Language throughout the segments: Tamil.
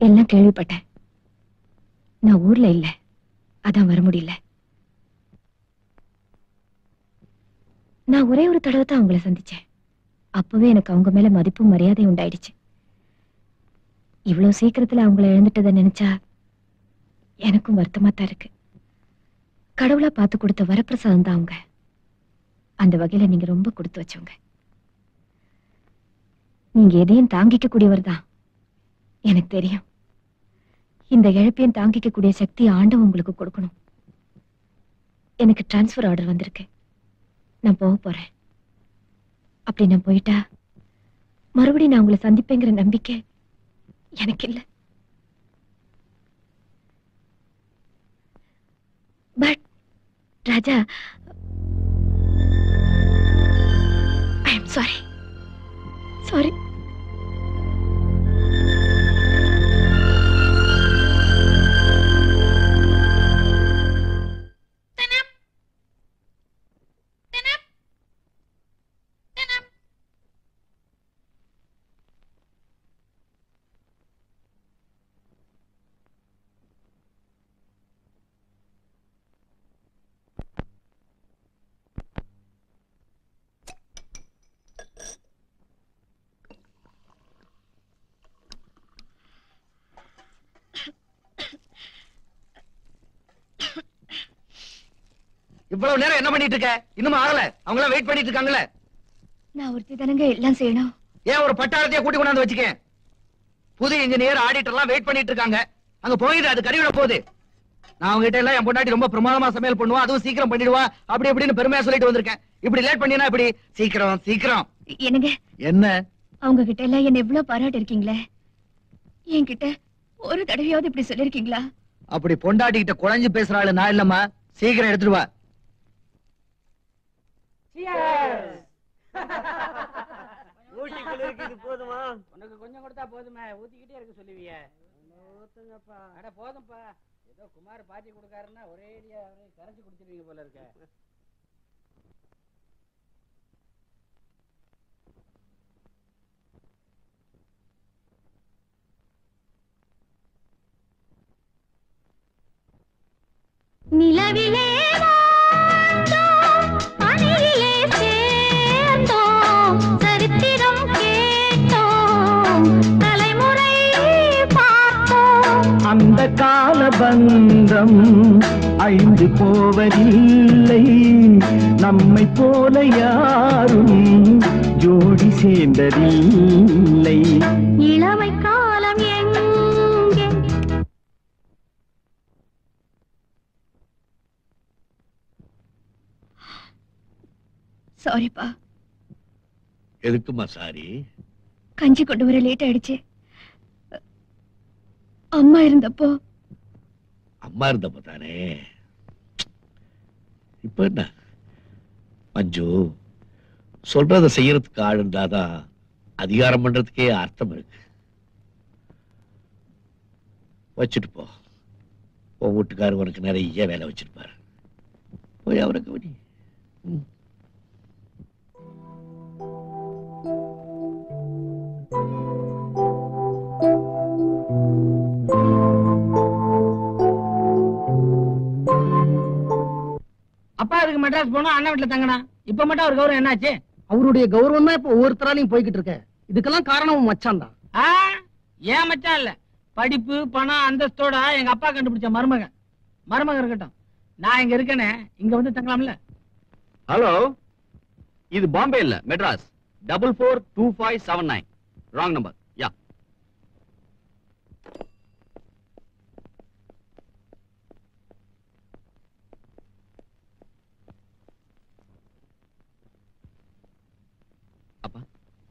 எல்லாம் கேள்விப்பட்டேன் நான் ஊர்ல இல்ல அதான் வர முடியல நான் ஒரே ஒரு தடவை தான் அவங்கள சந்திச்சேன் அப்பவே எனக்கு அவங்க மேல மதிப்பும் மரியாதையும் உண்டாயிடுச்சு இவ்வளவு சீக்கிரத்துல அவங்கள இழந்துட்டதை நினைச்சா எனக்கும் வருத்தமா தான் இருக்கு கடவுளா பார்த்து கொடுத்த வரப்பிரசாதம் தான் அவங்க அந்த வகையில நீங்க ரொம்ப கொடுத்து வச்சவங்க நீங்க எதையும் தாங்கிக்க கூடியவர் தான் எனக்கு தெரியும் இந்த இழப்பையும் தாங்கிக்க கூடிய சக்தி ஆண்டவன் உங்களுக்கு கொடுக்கணும் எனக்கு டிரான்ஸ்ஃபர் ஆர்டர் வந்திருக்கு நான் போக போறேன் அப்படி நான் போயிட்டா மறுபடியும் நான் உங்களை சந்திப்பேங்கிற நம்பிக்கை எனக்கு இல்ல but Raja I am sorry sorry இவ்வளவு நேரம் என்ன பண்ணிட்டு இருக்க இன்னும் ஆகல அவங்க எல்லாம் வெயிட் பண்ணிட்டு இருக்காங்கல்ல நான் ஒருத்தி தானங்க எல்லாம் செய்யணும் ஏன் ஒரு பட்டாளத்தையே கூட்டி கொண்டாந்து வச்சுக்க புது இன்ஜினியர் ஆடிட்டர் எல்லாம் வெயிட் பண்ணிட்டு இருக்காங்க அங்க போயிடு அது கறிவிட போகுது நான் அவங்க கிட்ட எல்லாம் என் பொண்டாட்டி ரொம்ப பிரமாதமா சமையல் பண்ணுவா அதுவும் சீக்கிரம் பண்ணிடுவா அப்படி இப்படின்னு பெருமையா சொல்லிட்டு வந்திருக்கேன் இப்படி லேட் பண்ணினா இப்படி சீக்கிரம் சீக்கிரம் என்னங்க என்ன அவங்க கிட்ட எல்லாம் என்ன எவ்வளவு பாராட்டி இருக்கீங்களே என்கிட்ட ஒரு தடவையாவது இப்படி சொல்லிருக்கீங்களா அப்படி பொண்டாட்டி கிட்ட குழஞ்சு பேசுற ஆளு நான் இல்லம்மா சீக்கிரம் எடுத்துட்டு வா ஊட்டிக்குள்ள இருக்குது போதுமா உனக்கு கொஞ்சம் கொடுத்தா போதுமே ஊத்திக்கிட்டே இருக்க சொல்லுவிய அட போதும்ப்பா ஏதோ குமார் பாத்தி கொடுக்காருன்னா ஒரே அடியா அவரே கரைச்சு குடிச்சிருவீங்க போல இருக்க நிலவிலே வாழ்ந்தோம், பனியிலே சேர்ந்தோம், சரித்திரம் கேட்டோம், தலைமுறை பார்த்தோம். அந்த கால பந்தம் அழிந்து போவதில்லை நம்மை போல யாரும் ஜோடி சேர்ந்ததில்லை இளமை காலம் எங்கே சாரிப்பா எதுக்குமா சாரி கஞ்சி கொண்டு வர லேட் ஆயிடுச்சு அம்மா இருந்தப்போ அம்மா இருந்தப்ப தானே இப்ப என்ன மஞ்சு சொல்றத செய்யறதுக்கு ஆள் இருந்தாதான் அதிகாரம் பண்றதுக்கே அர்த்தம் இருக்கு வச்சுட்டு போ உன் வீட்டுக்காரர் உனக்கு நிறைய வேலை வச்சிருப்பாரு போய் அவரை கவனி ம். அப்பா அதுக்கு மெட்ராஸ் போனோம் அண்ணன் வீட்டுல தங்கணும் இப்ப மட்டும் அவர் கௌரவம் என்னாச்சு அவருடைய கௌரவம் தான் இப்ப ஒவ்வொருத்தராலையும் போய்கிட்டு இருக்க இதுக்கெல்லாம் காரணம் மச்சான் தான் ஆ ஏன் மச்சான் இல்ல படிப்பு பணம் அந்தஸ்தோட எங்க அப்பா கண்டுபிடிச்ச மருமகன் மருமகன் இருக்கட்டும் நான் இங்க இருக்கேனே இங்க வந்து தங்கலாம்ல ஹலோ இது பாம்பே இல்ல Madras double four two five seven nine wrong number யா அப்பா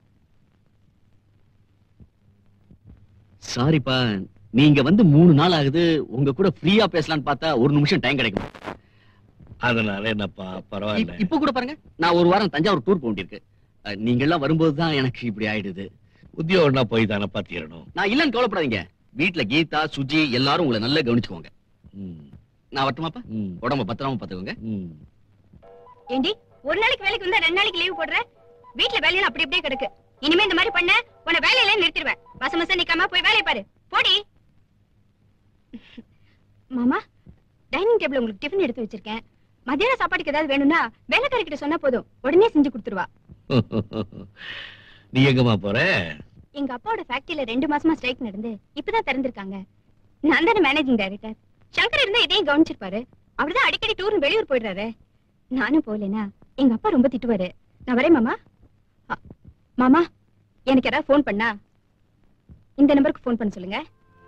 சாரிப்பா நீங்க வந்து மூணு நாள் ஆகுது உங்க கூட ஃப்ரீயா பேசலாம்னு பார்த்தா ஒரு நிமிஷம் டைம் கிடைக்கும் அதனால என்னப்பா பரவாயில்ல இப்- இப்ப கூட பாருங்க நான் ஒரு வாரம் தஞ்சாவூர் டூர் போக வேண்டியிருக்கு அஹ், நீங்க எல்லாம் வரும்போது தான் எனக்கு இப்படி ஆயிடுது உத்தியோகம்னா போய் தானப்பா தீரணும் நான் இல்லன்னு கவலைப்படாதீங்க வீட்ல கீதா சுஜி எல்லாரும் உங்களை நல்லா கவனிச்சுக்கோங்க ம், நான் வரட்டுமாப்பா ம், உடம்ப பத்திரமா பாத்துக்கோங்க ம். ஏண்டி ஒரு நாளைக்கு வேலைக்கு வந்தா ரெண்டு நாளைக்கு லீவ் போடுற வீட்ல வேலையெல்லாம் அப்படி அப்படியே கிடக்கு இனிமே இந்த மாதிரி பண்ண உன்னை வேலையில நிறுத்திடுவேன் வசமசம் நிக்காம போய் வேலையை பாரு போடி மாமா டைனிங் டேபிள் உங்களுக்கு டிஃபன் எடுத்து வச்சிருக்கேன் மதியான சாப்பாட்டுக்கு ஏதாவது வேணும்னா வேலைக்காரி கிட்ட சொன்னா போதும் உடனே செஞ்சு கொடுத்துருவா நீ எங்கம்மா போற எங்க அப்பாவோட ஃபேக்டரியில ரெண்டு மாசமா ஸ்ட்ரைக் நடந்து இப்பதான் திறந்திருக்காங்க நான் தானே மேனேஜிங் டைரக்டர் சங்கர் இருந்தா இதையும் கவனிச்சிருப்பாரு அவர்தான் அடிக்கடி டூர் வெளியூர் போயிடுறாரு நானும் போகலைன்னா எங்க அப்பா ரொம்ப திட்டுவாரு நான் வரேன் மாமா அ, மாமா எனக்கு யாராவது ஃபோன் பண்ணா இந்த நம்பருக்கு ஃபோன் பண்ண சொல்லுங்க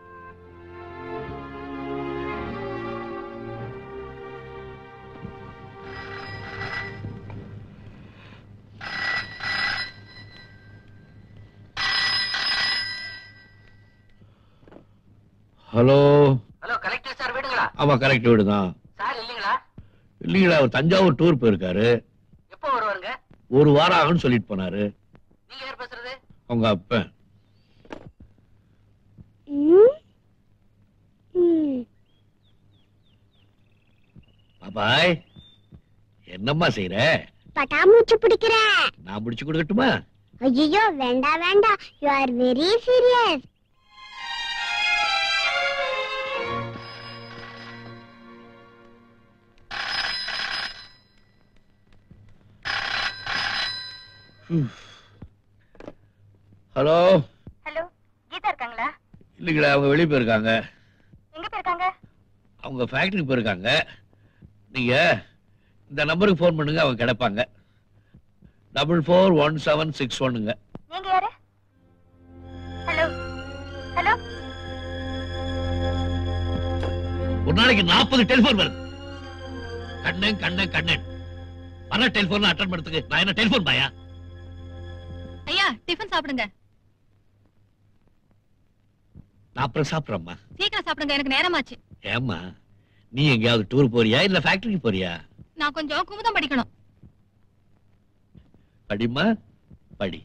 ஹலோ ஹலோ கலெக்டர் சார் வீடுங்களா ஆமா கரெக்ட் வீடு தான் சார் இல்லைங்களா இல்லைங்களா அவர் தஞ்சாவூர் டூர் போயிருக்காரு எப்போ வருவாருங்க ஒரு வாரம் ஆகும்னு சொல்லிட்டு போனாரு நீங்க யார் பேசுறது அவங்க அப்பன் பாபாய் என்னம்மா செய்யற பட்டாமூச்சு பிடிக்கிற நான் முடிச்சு கொடுக்கட்டுமா ஐயோ வேண்டாம் வேண்டாம் you are very serious hello hello Geetha இருக்காங்களா இல்லைங்களா அவங்க வெளியே போயிருக்காங்க எங்க போயிருக்காங்க அவங்க ஃபேக்டரிக்கு போயிருக்காங்க நீங்க இந்த நம்பருக்கு ஃபோன் பண்ணுங்க அவங்க கிடைப்பாங்க double four one seven six ஒன்னுங்க நீங்க யாரு ஹலோ ஹலோ ஒரு நாளைக்கு நாற்பது டெலிபோன் வருது கண்ணன் கண்ணன் கண்ணன் வர டெலிபோன் அட்டன் பண்றதுக்கு நான் என்ன டெலிபோன் பாயா ஐயா டிஃபன் சாப்பிடுங்க நான் அப்புறம் சாப்பிடுறேம்மா சீக்கிரம் சாப்பிடுங்க எனக்கு நேரமாச்சு ஏம்மா நீ எங்கேயாவது டூர் போறியா இல்ல ஃபேக்டரிக்கு போறியா நான் கொஞ்சம் குமுதம் படிக்கணும் படிம்மா படி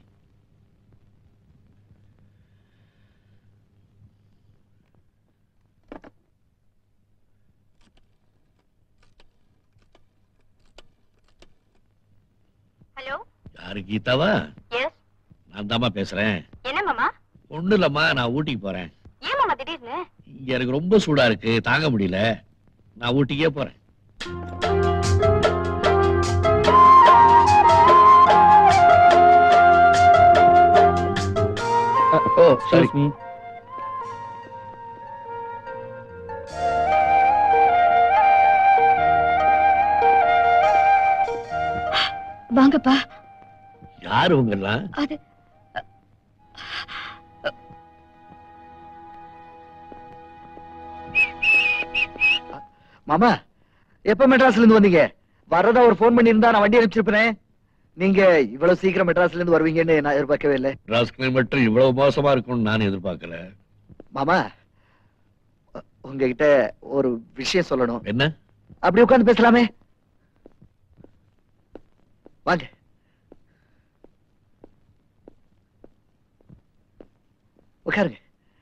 ஹலோ யாரு கீதாவா எஸ் நான் தாம்மா பேசுறேன் என்ன மாமா ஒண்ணு இல்லம்மா நான் ஊட்டிக்கு போறேன் ஏன் மாமா திடீர்னு இங்க எனக்கு ரொம்ப சூடா இருக்கு தாங்க முடியல நான் ஊட்டிக்கே போறேன் ஓ சாரி வாங்கப்பா யாரு உங்கெல்லாம் அது மாமா எப்ப மெட்ராஸ்ல இருந்து வந்தீங்க வர்றதா ஒரு ஃபோன் பண்ணியிருந்தா நான் வண்டி அனுப்பிச்சிருப்பேன் நீங்க இவ்வளவு சீக்கிரம் மெட்ராஸ்ல இருந்து வருவீங்கன்னு நான் எதிர்பார்க்கவே இல்லை ராஸ்கல் மட்டும் இவ்வளவு மோசமா இருக்கும்னு நான் எதிர்பார்க்கல மாமா உ- உங்ககிட்ட ஒரு விஷயம் சொல்லணும் என்ன அப்படி உட்கார்ந்து பேசலாமே வாங்க உட்காருங்க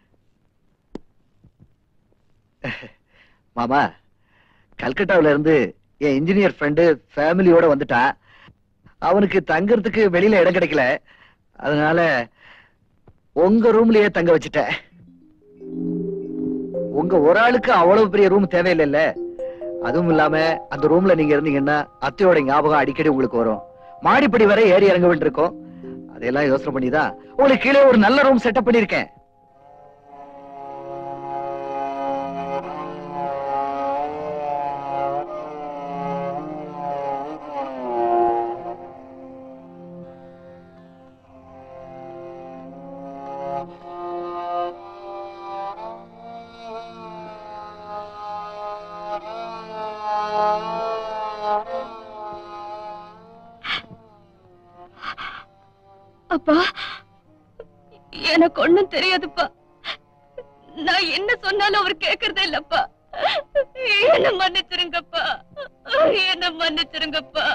மாமா கல்கட்டாவுல இருந்து என் இன்ஜினியர் ஃப்ரெண்டு ஃபேமிலியோட வந்துட்டான் அவனுக்கு தங்கறதுக்கு வெளியில இடம் கிடைக்கல அதனால உங்க ரூம்லயே தங்க வச்சுட்டேன் உங்க ஒரு ஆளுக்கு அவ்வளவு பெரிய ரூம் தேவையில்லைல்ல அதுவும் இல்லாம அந்த ரூம்ல நீங்க இருந்தீங்கன்னா அத்தையோட ஞாபகம் அடிக்கடி உங்களுக்கு வரும் மாடிப்படி வரை ஏறி இறங்க வேண்டியிருக்கும் அதையெல்லாம் யோசனை பண்ணிதான் உங்களுக்கு கீழே ஒரு நல்ல ரூம் செட்டப் பண்ணிருக்கேன் அப்பா எனக்கு ஒண்ணும் தெரியாதுப்பா நான் என்ன சொன்னாலும் அவர் கேக்குறதே இல்லப்பா என்ன மன்னிச்சிருங்கப்பா என்ன மன்னிச்சிருங்கப்பா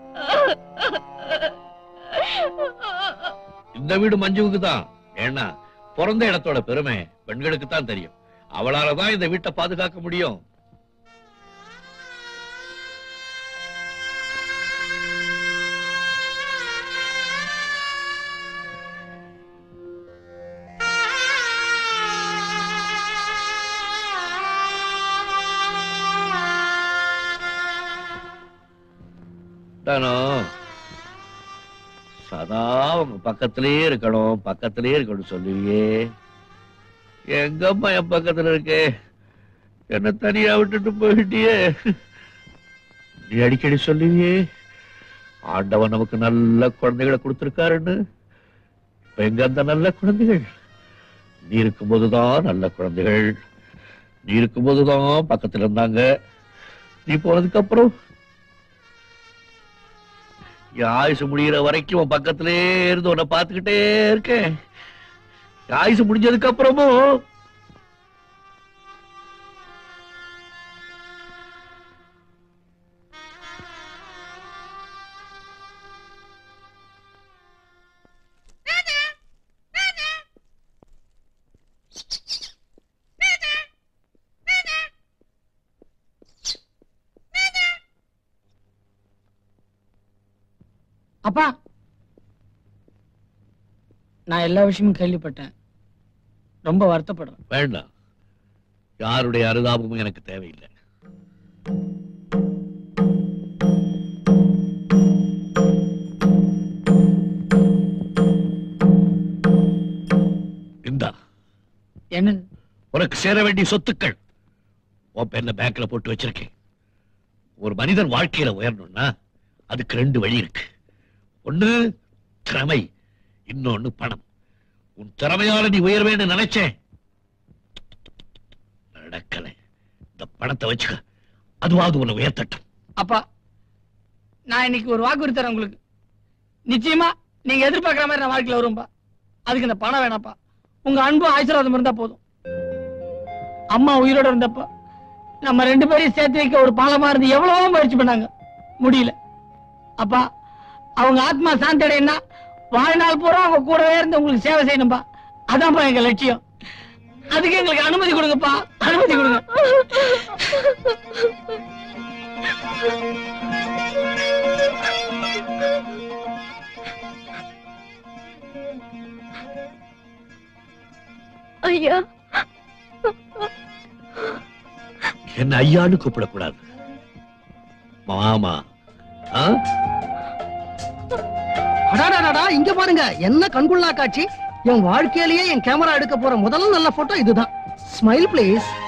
இந்த வீடு மஞ்சுவுக்கு தான் ஏன்னா பிறந்த இடத்தோட பெருமை பெண்களுக்கு தான் தெரியும் அவளால தான் இந்த வீட்டை பாதுகாக்க முடியும் தானம் சதா உங்க பக்கத்திலே இருக்கணும் பக்கத்திலே இருக்கணும் சொல்லுவியே எங்கம்மா என் பக்கத்துல இருக்கே என்ன தனியா விட்டுட்டு போயிட்டியே நீ அடிக்கடி சொல்லுவியே ஆண்டவன் நமக்கு நல்ல குழந்தைகளை கொடுத்திருக்காருன்னு இப்ப எங்க அந்த நல்ல குழந்தைகள் நீ இருக்கும்போதுதான் நல்ல குழந்தைகள் நீ இருக்கும்போதுதான் பக்கத்துல இருந்தாங்க நீ போனதுக்கு அப்புறம் என் ஆயுசு முடிகிற வரைக்கும் உன் பக்கத்திலே இருந்து உன்னை பார்த்துக்கிட்டே இருக்கேன் என் ஆயுசு முடிஞ்சதுக்கு அப்புறமும் அப்பா நான் எல்லா விஷயமும் கேள்விப்பட்டேன் ரொம்ப வருத்தப்படுறேன் வேண்டாம் யாருடைய அனுதாபமும் எனக்கு தேவையில்லை இந்தா என்னது உனக்கு சேர வேண்டிய சொத்துக்கள் உன் பேர்ல பேங்க்ல போட்டு வச்சிருக்கேன் ஒரு மனிதன் வாழ்க்கையில உயரணும்னா அதுக்கு ரெண்டு வழி இருக்கு ஒண்ணு திறமை இன்னொன்னு பணம் உன் திறமையால நீ உயர்வேன்னு நினைச்சேன் நடக்கல இந்த பணத்தை வச்சுக்க அதுவாவது உன்னை உயர்த்தட்டும் அப்பா நான் இன்னைக்கு ஒரு வாக்குறுதி தரேன் உங்களுக்கு நிச்சயமா நீங்க எதிர்பார்க்கிற மாதிரி நான் வாழ்க்கையில வரும்பா அதுக்கு இந்த பணம் வேணாப்பா உங்க அன்பு ஆசீர்வாதம் இருந்தா போதும் அம்மா உயிரோட இருந்தப்ப நம்ம ரெண்டு பேரையும் சேர்த்து வைக்க ஒரு பாலமா இருந்து எவ்வளவோ முயற்சி பண்ணாங்க முடியல அப்பா அவங்க ஆத்மா சாந்தி அடையணும்னா வாழ்நாள் பூரா அவங்க கூடவே இருந்து உங்களுக்கு சேவை செய்யணும்பா அதான்ப்பா எங்க லட்சியம் அதுக்கு எங்களுக்கு அனுமதி கொடுங்கப்பா அனுமதி கொடுங்க ஐயா என்ன ஐயான்னு கூப்பிடக்கூடாது மாமா ஆ? அடாடாடா இங்க பாருங்க என்ன கண்குள்ளா காட்சி என் வாழ்க்கையிலேயே என் கேமரா எடுக்க போற முதல் நல்ல போட்டோ இதுதான் ஸ்மைல் ப்ளீஸ்